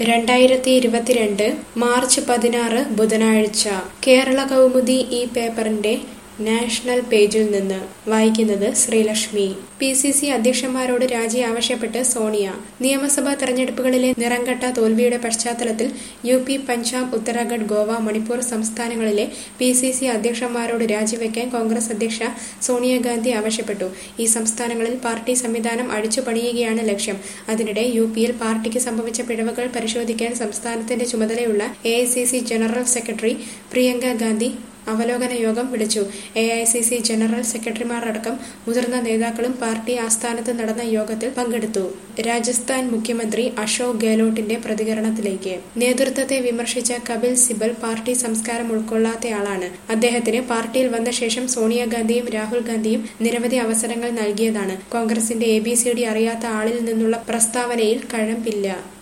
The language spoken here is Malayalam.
രണ്ടായിരത്തി ഇരുപത്തിരണ്ട് മാർച്ച് പതിനാറ് ബുധനാഴ്ച കേരള കൗമുദി ഈ പേപ്പറിന്റെ നാഷണൽ പേജിൽ നിന്ന് വായിക്കുന്നത് ശ്രീലക്ഷ്മി പി സി സി അധ്യക്ഷന്മാരോട് രാജി ആവശ്യപ്പെട്ട് സോണിയ നിയമസഭാ തെരഞ്ഞെടുപ്പുകളിലെ നിറംകെട്ട തോൽവിയുടെ പശ്ചാത്തലത്തിൽ യു പി പഞ്ചാബ് ഉത്തരാഖണ്ഡ് ഗോവ മണിപ്പൂർ സംസ്ഥാനങ്ങളിലെ പി സി സി അധ്യക്ഷന്മാരോട് രാജിവെക്കാൻ കോൺഗ്രസ് അധ്യക്ഷ സോണിയാഗാന്ധി ആവശ്യപ്പെട്ടു ഈ സംസ്ഥാനങ്ങളിൽ പാർട്ടി സംവിധാനം അഴിച്ചുപണിയുകയാണ് ലക്ഷ്യം അതിനിടെ യു പിയിൽ പാർട്ടിക്ക് സംഭവിച്ച പിഴവുകൾ പരിശോധിക്കാൻ സംസ്ഥാനത്തിന്റെ ചുമതലയുള്ള A general secretary Priyanka Gandhi അവലോകന യോഗം വിളിച്ചു A I C C general സെക്രട്ടറിമാരടക്കം മുതിർന്ന നേതാക്കളും പാർട്ടി ആസ്ഥാനത്ത് നടന്ന യോഗത്തിൽ പങ്കെടുത്തു രാജസ്ഥാൻ മുഖ്യമന്ത്രി അശോക് ഗെഹ്ലോട്ടിന്റെ പ്രതികരണത്തിലേക്ക് നേതൃത്വത്തെ വിമർശിച്ച കപിൽ സിബൽ പാർട്ടി സംസ്കാരം ഉൾക്കൊള്ളാത്തയാളാണ് അദ്ദേഹത്തിന് പാർട്ടിയിൽ വന്ന ശേഷം സോണിയാഗാന്ധിയും രാഹുൽ ഗാന്ധിയും നിരവധി അവസരങ്ങൾ നൽകിയതാണ് കോൺഗ്രസിന്റെ എ ബി സി ഡി അറിയാത്ത ആളിൽ നിന്നുള്ള പ്രസ്താവനയിൽ കഴമ്പില്ല